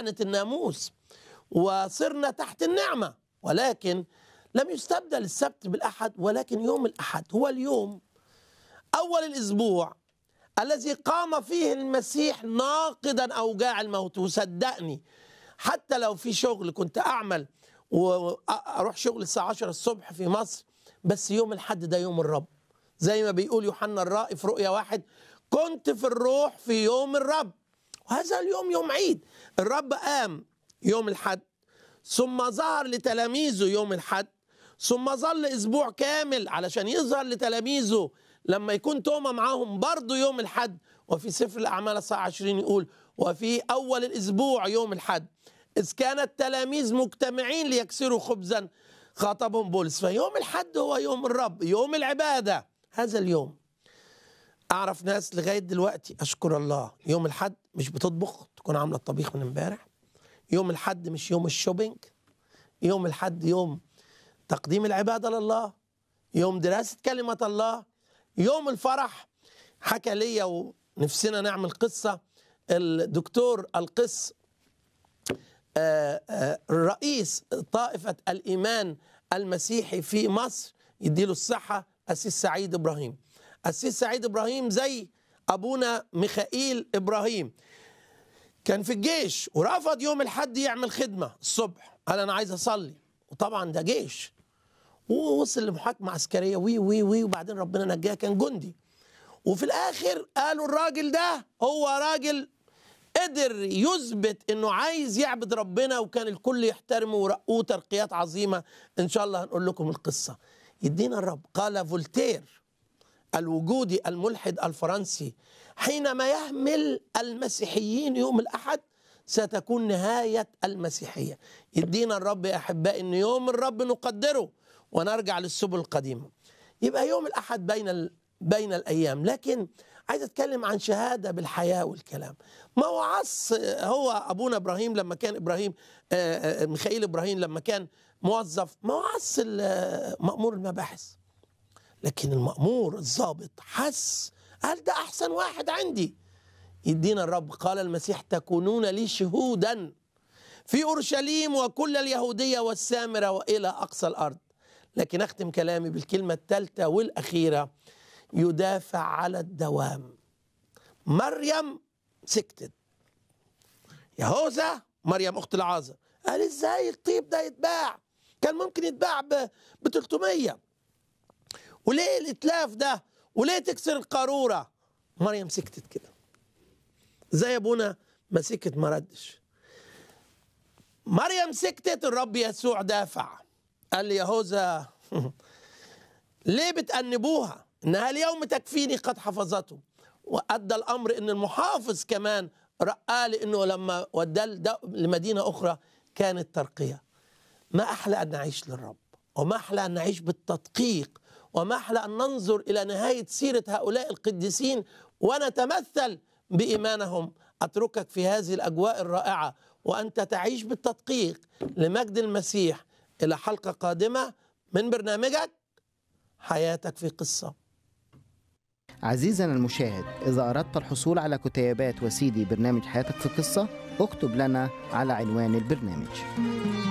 لعنة الناموس وصرنا تحت النعمة ولكن لم يستبدل السبت بالأحد ولكن يوم الأحد هو اليوم أول الأسبوع الذي قام فيه المسيح ناقضا أوجاع الموت وصدقني حتى لو في شغل كنت أعمل وأروح شغل الساعة 10 الصبح في مصر بس يوم الحد ده يوم الرب زي ما بيقول يوحنا الرائي في رؤيا واحد كنت في الروح في يوم الرب وهذا اليوم يوم عيد الرب قام يوم الحد ثم ظهر لتلاميذه يوم الحد ثم ظل اسبوع كامل علشان يظهر لتلاميذه لما يكون توما معاهم برضه يوم الحد وفي سفر الاعمال الساعه 20 يقول وفي اول الاسبوع يوم الحد اذ كان التلاميذ مجتمعين ليكسروا خبزا خاطبهم بولس فيوم الحد هو يوم الرب يوم العباده هذا اليوم اعرف ناس لغايه دلوقتي اشكر الله يوم الحد مش بتطبخ تكون عامله الطبيخ من امبارح يوم الحد مش يوم الشوبينج يوم الحد يوم تقديم العباده لله يوم دراسه كلمه الله يوم الفرح حكى ليا ونفسنا نعمل قصه الدكتور القس رئيس طائفه الايمان المسيحي في مصر يديله الصحه السيس سعيد ابراهيم السيس سعيد ابراهيم زي ابونا ميخائيل ابراهيم كان في الجيش ورفض يوم الحد يعمل خدمه الصبح قال انا عايز اصلي وطبعا ده جيش ووصل لمحاكمه عسكريه وي وي وي وبعدين ربنا نجاه كان جندي وفي الاخر قالوا الراجل ده هو راجل قدر يثبت انه عايز يعبد ربنا وكان الكل يحترمه ورقوه ترقيات عظيمه ان شاء الله هنقول لكم القصه يدينا الرب قال فولتير الوجودي الملحد الفرنسي حينما يهمل المسيحيين يوم الاحد ستكون نهايه المسيحيه يدينا الرب يا احبائي ان يوم الرب نقدره ونرجع للسبل القديمه يبقى يوم الاحد بين ال... بين الايام لكن عايز اتكلم عن شهاده بالحياه والكلام ما وعظ هو ابونا ابراهيم لما كان ابراهيم ميخائيل ابراهيم لما كان موظف ما وعظ مامور المباحث لكن المامور الضابط حس قال ده احسن واحد عندي يدينا الرب قال المسيح تكونون لي شهودا في اورشليم وكل اليهوديه والسامره والى اقصى الارض لكن اختم كلامي بالكلمه الثالثه والاخيره يدافع على الدوام مريم سكتت يهوذا مريم اخت العازر قال ازاي الطيب ده يتباع كان ممكن يتباع ب 300 وليه الاتلاف ده وليه تكسر القاروره مريم سكتت كده زي ابونا ما سكت ما ردش مريم سكتت الرب يسوع دافع قال لي يهوذا ليه بتأنبوها انها اليوم تكفيني قد حفظته وادى الامر ان المحافظ كمان رأى لانه لما وداه لمدينه اخرى كانت ترقيه ما احلى ان نعيش للرب وما احلى ان نعيش بالتدقيق وما احلى ان ننظر الى نهايه سيره هؤلاء القديسين ونتمثل بايمانهم اتركك في هذه الاجواء الرائعه وانت تعيش بالتدقيق لمجد المسيح الى حلقه قادمه من برنامجك حياتك في قصه عزيزنا المشاهد إذا أردت الحصول على كتيبات وسيدي برنامج حياتك في قصة اكتب لنا على عنوان البرنامج